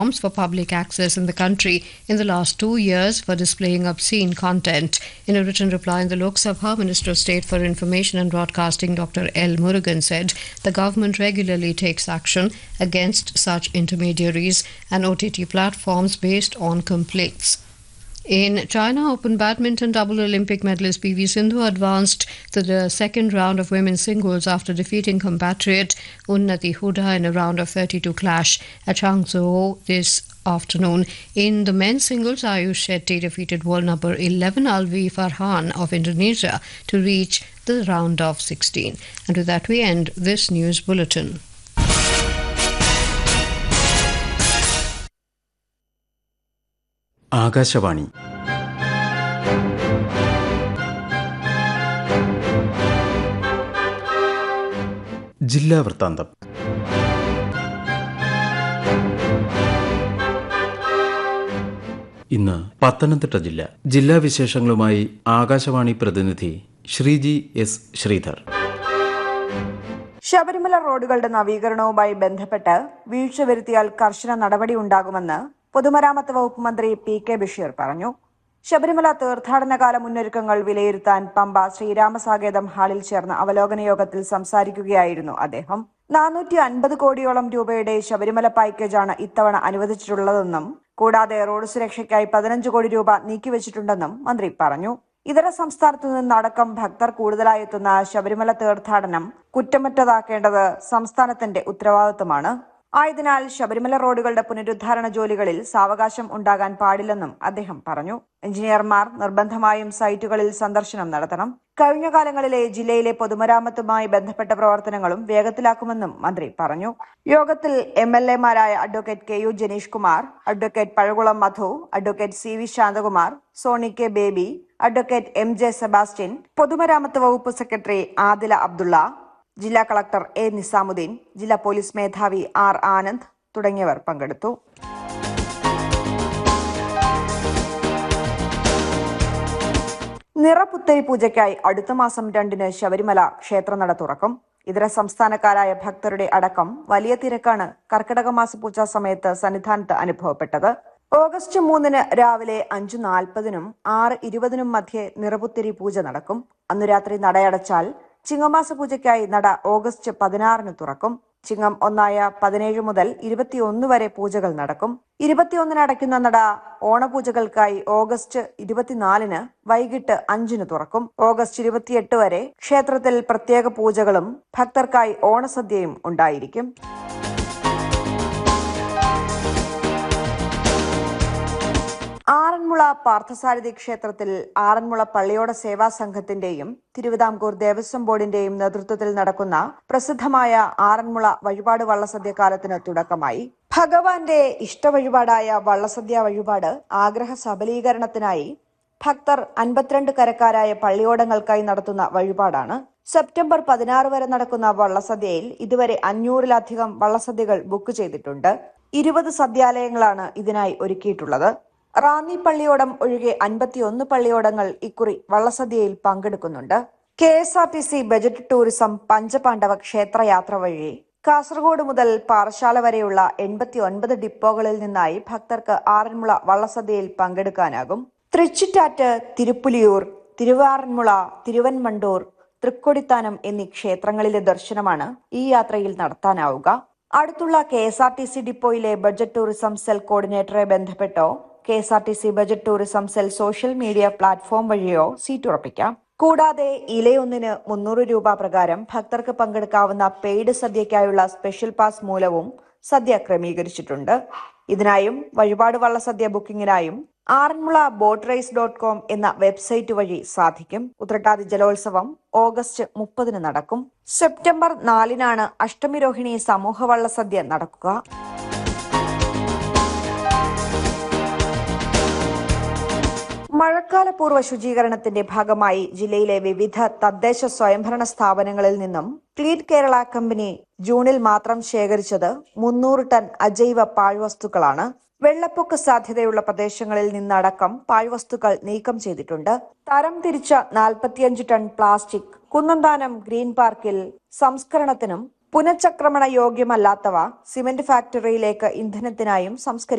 platforms for public access in the country in the last two years for displaying obscene content. In a written reply in the Lok Sabha, Minister of State for Information and Broadcasting Dr. L. Murugan said the government regularly takes action against such intermediaries and OTT platforms based on complaints. In China Open Badminton, double Olympic medalist PV Sindhu advanced to the second round of women's singles after defeating compatriot Unnati Huda in a round of 32 clash at Hangzhou this afternoon. In the men's singles, Ayush Shetty defeated world number 11 Alvi Farhan of Indonesia to reach the round of 16. And with that, we end this news bulletin. Akashvani ജില്ലാ വൃത്താന്തം ഇന്ന് പത്തനംതിട്ട ജില്ല ജില്ലാ വിശേഷങ്ങളുമായി ആകാശവാണി പ്രതിനിധി Sreeji S Sridhar Sabarimala റോഡുകളുടെ നവീകരണവുമായി ബന്ധപ്പെട്ട് വീഴ്ച വരുത്തിയാൽ കർശന നടപടി ഉണ്ടാകുമെന്ന് പൊതുമരാമത്ത് വകുപ്പ് മന്ത്രി പി കെ ബഷീർ പറഞ്ഞു ശബരിമല തീർത്ഥാടനകാല മുന്നൊരുക്കങ്ങൾ വിലയിരുത്താൻ പമ്പ ശ്രീരാമസാകേതം ഹാളിൽ ചേർന്ന അവലോകന യോഗത്തിൽ സംസാരിക്കുകയായിരുന്നു അദ്ദേഹം നാനൂറ്റി അൻപത് കോടിയോളം രൂപയുടെ ശബരിമല പാക്കേജാണ് ഇത്തവണ അനുവദിച്ചിട്ടുള്ളതെന്നും കൂടാതെ റോഡ് സുരക്ഷയ്ക്കായി പതിനഞ്ച് കോടി രൂപ നീക്കിവച്ചിട്ടുണ്ടെന്നും മന്ത്രി പറഞ്ഞു ഇതര സംസ്ഥാനത്തു നിന്നടക്കം ഭക്തർ കൂടുതലായി എത്തുന്ന ശബരിമല തീർത്ഥാടനം കുറ്റമറ്റതാക്കേണ്ടത് സംസ്ഥാനത്തിന്റെ ഉത്തരവാദിത്തമാണ് ആയതിനാൽ ശബരിമല റോഡുകളുടെ പുനരുദ്ധാരണ ജോലികളിൽ സാവകാശം ഉണ്ടാകാൻ പാടില്ലെന്നും അദ്ദേഹം പറഞ്ഞു എഞ്ചിനീയർമാർ നിർബന്ധമായും സൈറ്റുകളിൽ സന്ദർശനം നടത്തണം കഴിഞ്ഞ കാലങ്ങളിലെ ജില്ലയിലെ പൊതുമരാമത്തുമായി ബന്ധപ്പെട്ട പ്രവർത്തനങ്ങളും വേഗത്തിലാക്കുമെന്നും മന്ത്രി പറഞ്ഞു യോഗത്തിൽ എം എൽ എമാരായ advocate K U Janeesh Kumar advocate Pazhakulam Madhu advocate C V Shanthakumar Soni K Baby advocate M J Sebastian പൊതുമരാമത്ത് വകുപ്പ് സെക്രട്ടറി ആദില അബ്ദുള്ള ജില്ലാ കളക്ടർ എ നിസാമുദ്ദീൻ ജില്ലാ പോലീസ് മേധാവി ആർ ആനന്ദ് തുടങ്ങിയവർ പങ്കെടുത്തു നിറപുത്തരി പൂജയ്ക്കായി അടുത്ത മാസം രണ്ടിന് ശബരിമല ക്ഷേത്രനട തുറക്കും ഇതര സംസ്ഥാനക്കാരായ ഭക്തരുടെ അടക്കം വലിയ തിരക്കാണ് കർക്കിടക മാസ പൂജ സമയത്ത് സന്നിധാനത്ത് അനുഭവപ്പെട്ടത് ഓഗസ്റ്റ് മൂന്നിന് രാവിലെ അഞ്ചു നാൽപ്പതിനും ആറ് ഇരുപതിനും മധ്യേ നിറപുത്തിരി പൂജ നടക്കും അന്നു രാത്രി നടയടച്ചാൽ ചിങ്ങമാസ പൂജയ്ക്കായി നട ഓഗസ്റ്റ് പതിനാറിന് തുറക്കും ചിങ്ങം ഒന്നായ പതിനേഴ് മുതൽ ഇരുപത്തിയൊന്ന് വരെ പൂജകൾ നടക്കും ഇരുപത്തിയൊന്നിന് അടയ്ക്കുന്ന നട ഓണപൂജകൾക്കായി ഓഗസ്റ്റ് ഇരുപത്തിനാലിന് വൈകിട്ട് അഞ്ചിന് തുറക്കും ഓഗസ്റ്റ് ഇരുപത്തിയെട്ട് വരെ ക്ഷേത്രത്തിൽ പ്രത്യേക പൂജകളും ഭക്തർക്കായി ഓണസദ്യയും ഉണ്ടായിരിക്കും ആറന്മുള പാർത്ഥസാരഥി ക്ഷേത്രത്തിൽ ആറന്മുള പള്ളിയോട സേവാ സംഘത്തിന്റെയും തിരുവിതാംകൂർ ദേവസ്വം ബോർഡിന്റെയും നേതൃത്വത്തിൽ നടക്കുന്ന പ്രസിദ്ധമായ ആറന്മുള വഴിപാട് വള്ളസദ്യ കാലത്തിന് തുടക്കമായി ഭഗവാന്റെ ഇഷ്ടവഴിപാടായ വള്ളസദ്യ വഴിപാട് ആഗ്രഹ സബലീകരണത്തിനായി ഭക്തർ അൻപത്തിരണ്ട് കരക്കാരായ പള്ളിയോടങ്ങൾക്കായി നടത്തുന്ന വഴിപാടാണ് സെപ്റ്റംബർ പതിനാറ് വരെ നടക്കുന്ന വള്ളസദ്യയിൽ ഇതുവരെ അഞ്ഞൂറിലധികം വള്ളസദ്യകൾ ബുക്ക് ചെയ്തിട്ടുണ്ട് ഇരുപത് സദ്യാലയങ്ങളാണ് ഇതിനായി ഒരുക്കിയിട്ടുള്ളത് റാന്നി പള്ളിയോടം ഒഴികെ അൻപത്തിയൊന്ന് പള്ളിയോടങ്ങൾ ഇക്കുറി വള്ളസദ്യയിൽ പങ്കെടുക്കുന്നുണ്ട് K S R T C budget tourism പഞ്ചപാണ്ഡവ ക്ഷേത്രയാത്ര വഴി കാസർഗോഡ് മുതൽ പാറശാല വരെയുള്ള എൺപത്തി ഒൻപത് ഡിപ്പോകളിൽ നിന്നായി ഭക്തർക്ക് ആറന്മുള വള്ളസദ്യയിൽ പങ്കെടുക്കാനാകും തൃച്ചിറ്റാറ്റ് തിരുപ്പുലിയൂർ തിരുവാറന്മുള തിരുവൻമണ്ടൂർ തൃക്കൊടിത്താനം എന്നീ ക്ഷേത്രങ്ങളിലെ ദർശനമാണ് ഈ യാത്രയിൽ നടത്താനാവുക അടുത്തുള്ള K S R T C ഡിപ്പോയിലെ ബജറ്റ് ടൂറിസം സെൽ കോർഡിനേറ്ററെ ബന്ധപ്പെട്ടോ K S R T C budget tourism cell social media platform വഴിയോ സീറ്റ് ഉറപ്പിക്കാം കൂടാതെ ഇലയൊന്നിന് മുന്നൂറ് രൂപ പ്രകാരം ഭക്തർക്ക് പങ്കെടുക്കാവുന്ന പെയ്ഡ് സദ്യയ്ക്കായുള്ള സ്പെഷ്യൽ പാസ് മൂലവും സദ്യ ക്രമീകരിച്ചിട്ടുണ്ട് ഇതിനായും വഴിപാട് വള്ള സദ്യ ബുക്കിംഗിനായും Aranmula boat race dot com എന്ന വെബ്സൈറ്റ് വഴി സാധിക്കും ഉത്രട്ടാതി ജലോത്സവം ഓഗസ്റ്റ് മുപ്പതിന് നടക്കും സെപ്റ്റംബർ നാലിനാണ് അഷ്ടമിരോഹിണി സമൂഹ വള്ളസദ്യ നടക്കുക മഴക്കാലപൂർവ്വ ശുചീകരണത്തിന്റെ ഭാഗമായി ജില്ലയിലെ വിവിധ തദ്ദേശ സ്വയംഭരണ സ്ഥാപനങ്ങളിൽ നിന്നും ക്ലീൻ കേരള കമ്പനി ജൂണിൽ മാത്രം ശേഖരിച്ചത് മുന്നൂറ് ടൺ അജൈവ പാഴ്വസ്തുക്കളാണ് വെള്ളപ്പൊക്ക സാധ്യതയുള്ള പ്രദേശങ്ങളിൽ നിന്നടക്കം പാഴ്വസ്തുക്കൾ നീക്കം ചെയ്തിട്ടുണ്ട് തരം തിരിച്ച നാൽപ്പത്തിയഞ്ച് ടൺ പ്ലാസ്റ്റിക് കുന്നന്താനം ഗ്രീൻ പാർക്കിൽ സംസ്കരണത്തിനും പുനഃചക്രമണ യോഗ്യമല്ലാത്തവ സിമന്റ് ഫാക്ടറിയിലേക്ക് ഇന്ധനത്തിനായും സംസ്കരിക്കും